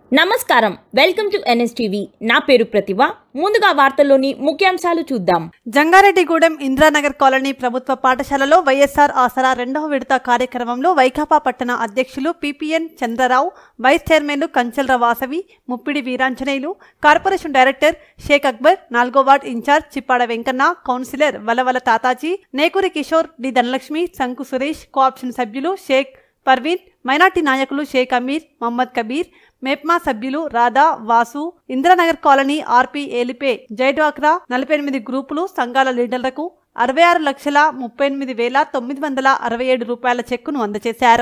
నమస్కారం welcome to NSTV నా పేరు ప్రతిభ ముందుగా వార్తల్లోని ముఖ్యాంశాలు చూద్దాం జంగారెడ్డిగూడెం ఇందిరానగర్ కాలనీ ప్రభుత్వ పాఠశాలలో వైఎస్ఆర్ ఆసరా రెండవ విడత కార్యక్రమంలో వైకాపా పట్టణ అధ్యక్షులు పిపిఎన్ చంద్రరావు వైస్ చైర్మన్లు కంచల్ర వాసవి ముప్పిడి వీరాంజనేయులు కార్పొరేషన్ డైరెక్టర్ షేక్ అక్బర్ నాలుగో ward in charge Chippada Venkanna councillor Valavala Tataji Nekuri Kishore D Dhanalakshmi Shanku Suresh cooption సభ్యులు షేక్ పర్వీన్ మైనార్టీ నాయకులు షేక్ అమీర్ మహమ్మద్ కబీర్ మెప్మా సభ్యులు రాధా వాసు ఇందిరానగర్ కాలనీ ఆర్పి ఏలిపే జైడ్వాక్రా నలభై ఎనిమిది గ్రూపులు సంఘాల లీడర్లకు అరవై ఆరు లక్షల ముప్పై ఎనిమిది వేల తొమ్మిది వందల అరవై ఏడు రూపాయల చెక్కును అందజేశారు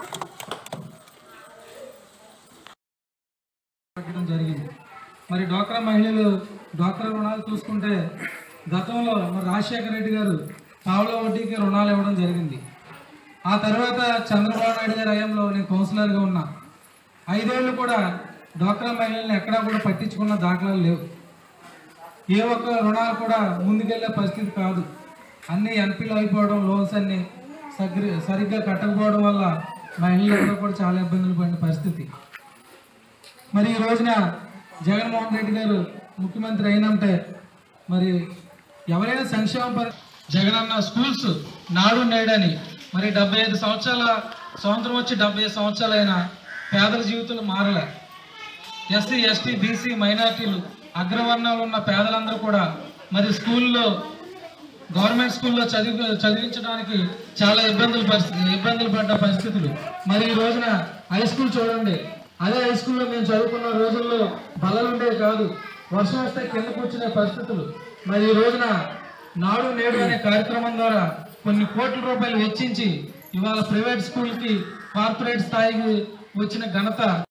పెట్టడం జరిగింది మరి డ్వాక్రా మహిళలు డ్వాక్రా రుణాలు చూసుకుంటే గతంలో మరి రాజశేఖర రెడ్డి గారు పావుల వడ్డీకి రుణాలు ఇవ్వడం జరిగింది ఆ తర్వాత చంద్రబాబు నాయుడు గారి హయాంలో నేను కౌన్సిలర్గా ఉన్నా ఐదేళ్ళు కూడా డ్వాక్రా మహిళల్ని ఎక్కడా కూడా పట్టించుకున్న దాఖలాలు లేవు ఏ ఒక్క రుణాలు కూడా ముందుకెళ్ళే పరిస్థితి కాదు అన్నీ ఎన్పీలు అయిపోవడం లోన్స్ అన్నీ సగ్రి సరిగ్గా కట్టకపోవడం వల్ల మహిళలందరూ కూడా చాలా ఇబ్బందులు పడిన పరిస్థితి మరి ఈ రోజున జగన్మోహన్ రెడ్డి గారు ముఖ్యమంత్రి అయినంటే మరి ఎవరైనా సంక్షేమ పరి జగనన్న స్కూల్స్ నాడు నేడని మరి డెబ్బై ఐదు సంవత్సరాల సంవత్సరం వచ్చి డెబ్బై ఐదు సంవత్సరాలైన పేదల జీవితాలు మారలే ఎస్సీ ఎస్టీ బీసీ మైనార్టీలు అగ్రవర్ణాలు ఉన్న పేదలందరూ కూడా మరి స్కూల్లో గవర్నమెంట్ స్కూల్లో చదివి చదివించడానికి చాలా ఇబ్బందులు పరిస్థితి ఇబ్బందులు పడ్డ పరిస్థితులు మరి ఈ రోజున హై స్కూల్ చూడండి అదే హై స్కూల్లో మేము చదువుకున్న రోజుల్లో బలలు ఉండేవి కాదు వర్షం వస్తే కింద కూర్చునే పరిస్థితులు మరి ఈ రోజున నాడు నేడు అనే కార్యక్రమం ద్వారా కొన్ని కోట్ల రూపాయలు వెచ్చించి ఇవాళ ప్రైవేట్ స్కూల్కి కార్పొరేట్ స్థాయికి వచ్చిన ఘనత